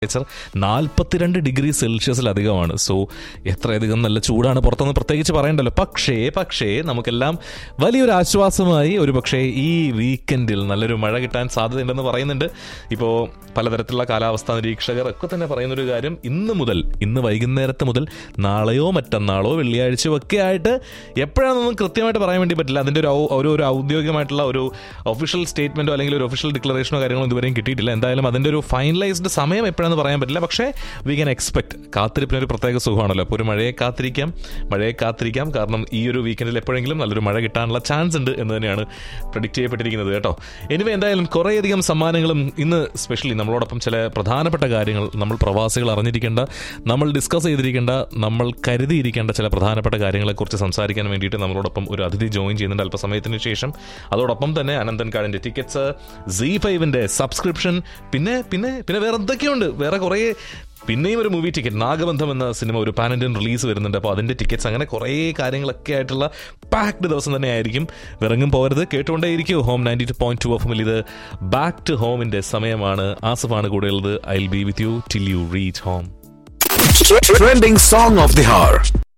Temperature നാൽപ്പത്തിരണ്ട് degree സെൽഷ്യസിലധികമാണ് so എത്രയധികം നല്ല ചൂടാണ് പുറത്തുനിന്ന് പ്രത്യേകിച്ച് പറയണ്ടല്ലോ പക്ഷേ പക്ഷേ നമുക്കെല്ലാം വലിയൊരു ആശ്വാസമായി ഒരു പക്ഷേ ഈ വീക്കെൻഡിൽ നല്ലൊരു മഴ കിട്ടാൻ സാധ്യതയുണ്ടെന്ന് പറയുന്നുണ്ട് ഇപ്പോൾ പലതരത്തിലുള്ള കാലാവസ്ഥാ നിരീക്ഷകർ ഒക്കെ തന്നെ പറയുന്നൊരു കാര്യം ഇന്ന് മുതൽ ഇന്ന് വൈകുന്നേരത്ത് മുതൽ നാളെയോ മറ്റന്നാളോ വെള്ളിയാഴ്ചയോ ഒക്കെ ആയിട്ട് എപ്പോഴാണെന്നൊന്നും കൃത്യമായിട്ട് പറയാൻ വേണ്ടി പറ്റില്ല അതിൻ്റെ ഒരു ഔ- ഒരു ഒരു ഔദ്യോഗികമായിട്ടുള്ള ഒരു ഒഫീഷ്യൽ സ്റ്റേറ്റ്മെൻറ്റോ അല്ലെങ്കിൽ ഒരു ഒഫീഷ്യൽ ഡിക്ലറേഷനോ കാര്യങ്ങളോ ഇതുവരെയും കിട്ടിയിട്ടില്ല എന്തായാലും അതിൻ്റെ ഒരു ഫൈനലൈസ്ഡ് സമയം എപ്പോഴാണെന്ന് പറയാൻ പറ്റില്ല പക്ഷേ വി ക്യാൻ എക്സ്പെക്ട് കാത്തിരിപ്പിന് ഒരു പ്രത്യേക സുഖമാണല്ലോ അപ്പോൾ ഒരു മഴയെ കാത്തിരിക്കാം മഴയെ കാത്തിരിക്കാം കാരണം ഈ ഒരു വീക്കെൻഡിൽ എപ്പോഴെങ്കിലും നല്ലൊരു മഴ കിട്ടാനുള്ള ചാൻസ് ഉണ്ട് എന്ന് തന്നെയാണ് പ്രഡിക്റ്റ് ചെയ്യപ്പെട്ടിരിക്കുന്നത് കേട്ടോ എനിവേ എന്തായാലും കുറേയധികം സമ്മാനങ്ങളും ഇന്ന് സ്പെഷ്യലി നമ്മളോടൊപ്പം ചില പ്രധാനപ്പെട്ട കാര്യങ്ങൾ നമ്മൾ പ്രവാസികൾ അറിഞ്ഞിരിക്കേണ്ട നമ്മൾ ഡിസ്കസ് ചെയ്തിരിക്കേണ്ട നമ്മൾ കരുതിയിരിക്കേണ്ട ചില പ്രധാനപ്പെട്ട കാര്യങ്ങളെക്കുറിച്ച് സംസാരിക്കാൻ വേണ്ടിയിട്ട് നമ്മളോടൊപ്പം ഒരു അതിഥി ജോയിൻ ചെയ്യുന്നുണ്ട് അല്പസമയത്തിന് ശേഷം അതോടൊപ്പം തന്നെ അനന്തൻ കാർഡിന്റെ ടിക്കറ്റ്സ് സി ഫൈവിന്റെ സബ്സ്ക്രിപ്ഷൻ പിന്നെ പിന്നെ പിന്നെ വേറെ എന്തൊക്കെയുണ്ട് വേറെ കുറേ പിന്നെയും ഒരു മൂവി ടിക്കറ്റ് നാഗബന്ധം എന്ന സിനിമ ഒരു പാൻ ഇന്ത്യൻ റിലീസ് വരുന്നുണ്ട് അപ്പോൾ അതിന്റെ ടിക്കറ്റ്സ് അങ്ങനെ കുറേ കാര്യങ്ങളൊക്കെ ആയിട്ടുള്ള പാക്ഡ് ദിവസം തന്നെ ആയിരിക്കും വിറങ്ങും പോകരുത് കേട്ടുകൊണ്ടേയിരിക്കും home ninety two point two F ഇത് ബാക്ക് ടു ഹോമിന്റെ സമയമാണ് ആസഫാണ് കൂടെയുള്ളത് I be with you till you reach home Trending song of the hour.